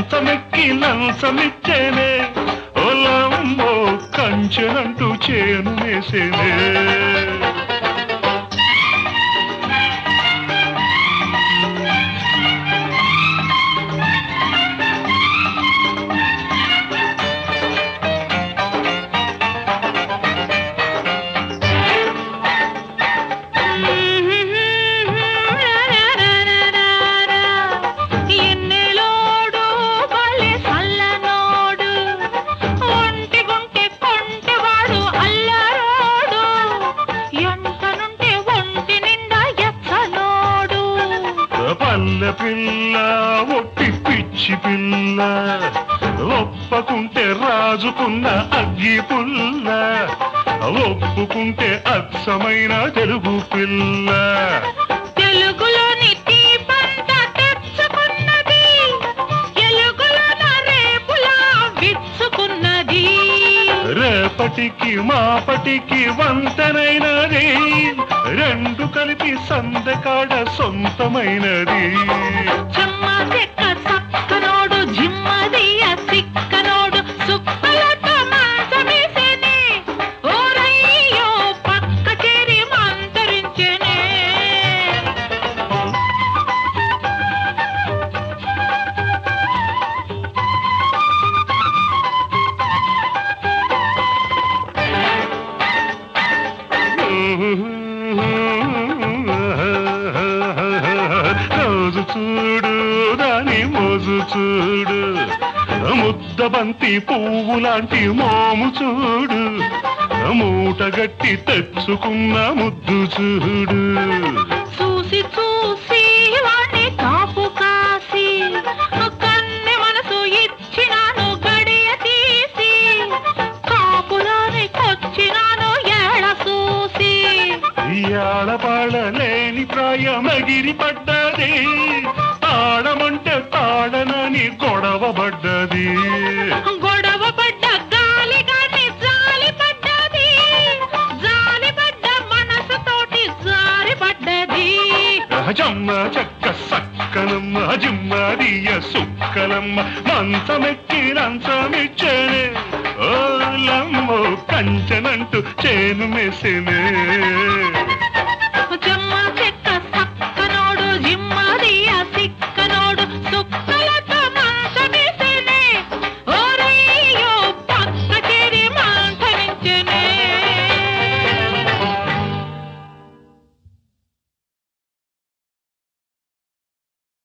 మంచమెక్కి లంచమిచ్చేనే ఓలమ్మో కంచెనంటూ చేను వేసేనే ఎన్నెలోడు బలి సల్లనోడు ఒంటి గుంటె కొంటెవాడు అల్లరోడు ఎంతనుంటే ఒంటి నిండా ఎచ్చనోడు పల్లె పిల్ల ఒట్టి పిచ్చి పిల్ల ఒప్పకుంటే రాజుకున్న అగ్గి పుల్ల ఒప్పుకుంటే అచ్చమైన తెలుగు పిల్ల తెలుగులోని దీపంత తెచ్చుకున్నది ఎలుగులోన రేపులా విచ్చుకున్నది రేపటికి మాపటికి వంతనైనది రెండు కలిపి సందకాడ సొంతమైనది చెమ్మ చెక్క సక్కనోడు జిమ్మదియ సిక్కనోడు సుక్కలతో మంచమేసేనే ఓరయ్యో పక్క చేరి మంతరించెనే రోజు చూడు దాని మోజు చూడు ముద్ద బంతి పువ్వు లాంటి మోము చూడు మూటగట్టి తెచ్చుకున్న ముద్దు చూడు చూసి చూసి వాణ్ణి కాపు కాసి కన్నె మనసు ఇచ్చినాను గడియ తీసి కాపులోని కొచ్చినాను ఏడ చూసి ఆడపాడలేని ప్రాయమగిరి పడ్డది ఆడమంటే తాడనని గొడవబడ్డది గొడవ పడ్డ గాలి గాని జాలి పడ్డది జాలి పడ్డ మనసుతోటి జారి పడ్డది జమ్మ చక్క సక్కనమ్మ జిమ్మదియ సుక్కలమ్మ మంచమెక్కి లంచమిచ్చనే ఓలమ్మో కంచనంటూ చేను మెసినే